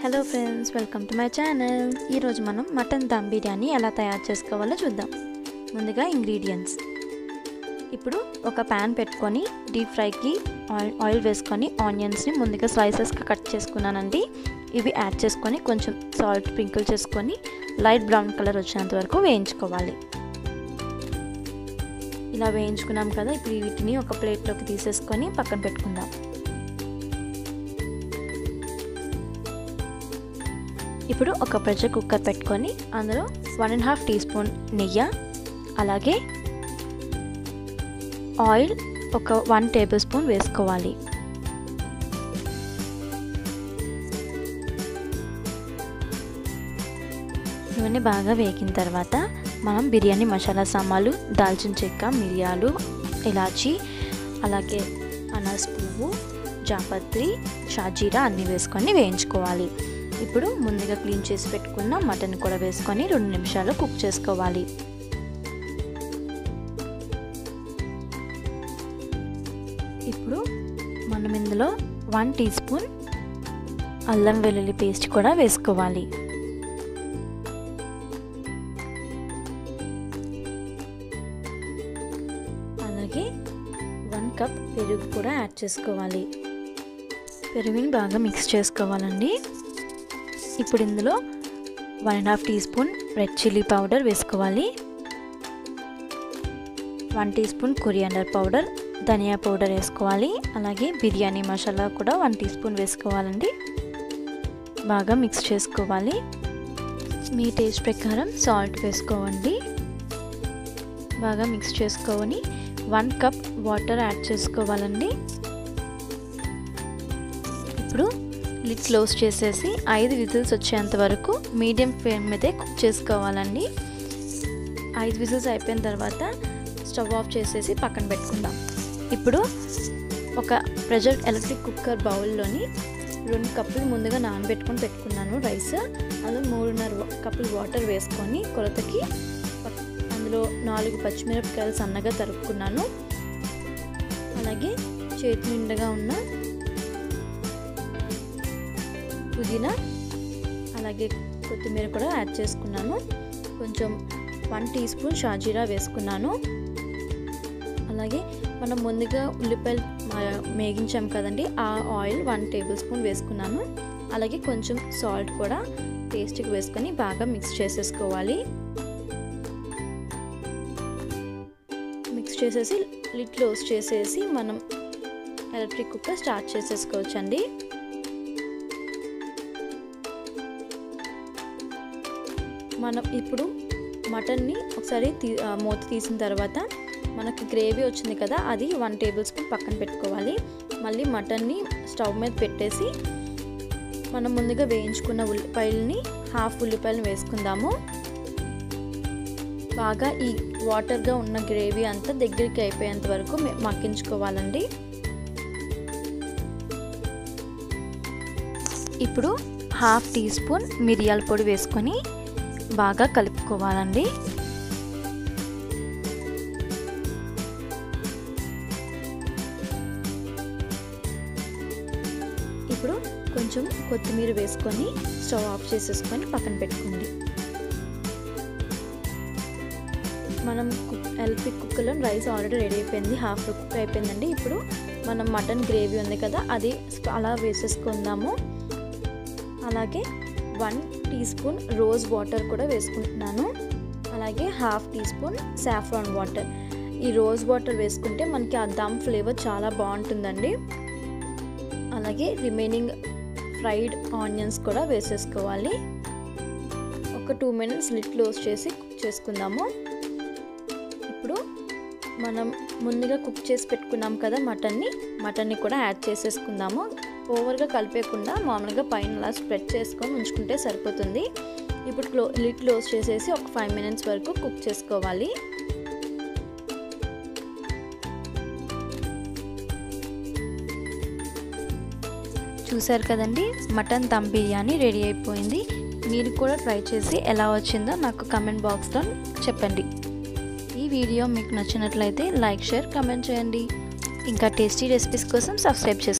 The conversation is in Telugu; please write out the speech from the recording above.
hello friends welcome to my channel ఈరోజు మనం మటన్ దమ్ బిర్యానీ ఎలా తయారు చేసుకోవాలో చూద్దాం ముందుగా ఇంగ్రీడియంట్స్ ఇప్పుడు ఒక ప్యాన్ పెట్టుకొని డీప్ ఫ్రైకి ఆయిల్ ఆయిల్ వేసుకొని ఆనియన్స్ని ముందుగా స్లైసెస్గా కట్ చేసుకున్నానండి ఇవి యాడ్ చేసుకొని కొంచెం సాల్ట్ స్ప్రింకిల్ చేసుకొని లైట్ బ్రౌన్ కలర్ వచ్చేంత వరకు వేయించుకోవాలి ఇలా వేయించుకున్నాం కదా ఇప్పుడు వీటిని ఒక ప్లేట్లోకి తీసేసుకొని పక్కన పెట్టుకుందాం ఇప్పుడు ఒక ప్రెషర్ కుక్కర్ పెట్టుకొని అందులో one and half teaspoon నెయ్యి అలాగే ఆయిల్ ఒక వన్ టేబుల్ స్పూన్ వేసుకోవాలి ఇవన్నీ బాగా వేగిన తర్వాత మనం బిర్యానీ మసాలా సామాన్లు దాల్చిన చెక్క మిరియాలు ఇలాచి అలాగే అనాస్ పువ్వు జాపత్రి షాజీరా అన్నీ వేసుకొని వేయించుకోవాలి ఇప్పుడు ముందుగా క్లీన్ చేసి పెట్టుకున్న మటన్ కూడా వేసుకొని రెండు నిమిషాలు కుక్ చేసుకోవాలి ఇప్పుడు మనం ఇందులో వన్ టీ స్పూన్ అల్లం వెల్లుల్లి పేస్ట్ కూడా వేసుకోవాలి అలాగే వన్ కప్ పెరుగు కూడా యాడ్ చేసుకోవాలి పెరుగుని బాగా మిక్స్ చేసుకోవాలండి ఇప్పుడు ఇందులో one and half teaspoon red chilli powder వేసుకోవాలి one teaspoon coriander powder ధనియా పౌడర్ వేసుకోవాలి అలాగే బిర్యానీ మసాలా కూడా వన్ టీ స్పూన్ వేసుకోవాలండి బాగా మిక్స్ చేసుకోవాలి మీ టేస్ట్ ప్రకారం సాల్ట్ వేసుకోవండి బాగా మిక్స్ చేసుకొని వన్ కప్ వాటర్ యాడ్ చేసుకోవాలండి ఇప్పుడు లిడ్ క్లోజ్ చేసేసి ఐదు విజిల్స్ వచ్చేంత వరకు మీడియం ఫ్లేమ్ మీదే కుక్ చేసుకోవాలండి ఐదు విజిల్స్ అయిపోయిన తర్వాత స్టవ్ ఆఫ్ చేసేసి పక్కన పెట్టుకుందాం ఇప్పుడు ఒక ప్రెషర్ ఎలక్ట్రిక్ కుక్కర్ బౌల్లోని రెండు కప్పులు ముందుగా నానబెట్టుకొని పెట్టుకున్నాను రైస్ అందులో మూడున్నర కప్పులు వాటర్ వేసుకొని కొలతకి అందులో నాలుగు పచ్చిమిరపకాయలు సన్నగా తరుక్కున్నాను అలాగే చేతి నిండగా ఉన్న పుదీనా అలాగే కొత్తిమీర కూడా యాడ్ చేసుకున్నాను కొంచెం వన్ టీ స్పూన్ షాజీరా వేసుకున్నాను అలాగే మనం ముందుగా ఉల్లిపాయలు మేగించాం కదండి ఆ ఆయిల్ వన్ టేబుల్ స్పూన్ వేసుకున్నాను అలాగే కొంచెం సాల్ట్ కూడా టేస్ట్కి వేసుకొని బాగా మిక్స్ చేసేసుకోవాలి మిక్స్ చేసేసి లిడ్ క్లోజ్ చేసేసి మనం ఎలక్ట్రిక్ కుక్కర్ స్టార్ట్ చేసేసుకోవచ్చండి మనం ఇప్పుడు మటన్ని ఒకసారి తీ మూత తీసిన తర్వాత మనకి గ్రేవీ వచ్చింది కదా అది వన్ టేబుల్ స్పూన్ పక్కన పెట్టుకోవాలి మళ్ళీ మటన్ని స్టవ్ మీద పెట్టేసి మనం ముందుగా వేయించుకున్న ఉల్లిపాయలని హాఫ్ ఉల్లిపాయలను వేసుకుందాము బాగా ఈ వాటర్గా ఉన్న గ్రేవీ అంతా దగ్గరికి అయిపోయేంత వరకు మగ్గించుకోవాలండి ఇప్పుడు హాఫ్ టీ స్పూన్ మిరియాల పొడి వేసుకొని బాగా కలుపుకోవాలండి ఇప్పుడు కొంచెం కొత్తిమీర వేసుకొని స్టవ్ ఆఫ్ చేసేసుకొని పక్కన పెట్టుకోండి మనం ఎల్పి కుక్కర్లో రైస్ ఆల్రెడీ రెడీ అయిపోయింది హాఫ్ కుక్ అయిపోయిందండి ఇప్పుడు మనం మటన్ గ్రేవీ ఉంది కదా అది అలా వేసేసుకుందాము అలాగే one teaspoon rose water కూడా వేసుకుంటున్నాను అలాగే half teaspoon saffron water ఈ రోజ్ వాటర్ వేసుకుంటే మనకి ఆ దమ్ ఫ్లేవర్ చాలా బాగుంటుందండి అలాగే రిమైనింగ్ ఫ్రైడ్ ఆనియన్స్ కూడా వేసేసుకోవాలి ఒక టూ మినిట్స్ లిట్ క్లోజ్ చేసి కుక్ చేసుకుందాము ఇప్పుడు మనం ముందుగా కుక్ చేసి పెట్టుకున్నాం కదా మటన్ని మటన్ని కూడా యాడ్ చేసేసుకుందాము ఓవర్గా కలిపేయకుండా మామూలుగా పైన అలా స్ప్రెడ్ చేసుకొని ఉంచుకుంటే సరిపోతుంది ఇప్పుడు క్లో లిడ్ క్లోజ్ చేసేసి ఒక ఫైవ్ మినిట్స్ వరకు కుక్ చేసుకోవాలి చూసారు కదండి మటన్ దమ్ బిర్యానీ రెడీ అయిపోయింది మీరు కూడా ట్రై చేసి ఎలా వచ్చిందో నాకు కమెంట్ బాక్స్లో చెప్పండి ఈ వీడియో మీకు నచ్చినట్లయితే లైక్ షేర్ కమెంట్ చేయండి ఇంకా టేస్టీ రెసిపీస్ కోసం సబ్స్క్రైబ్ చేసుకోండి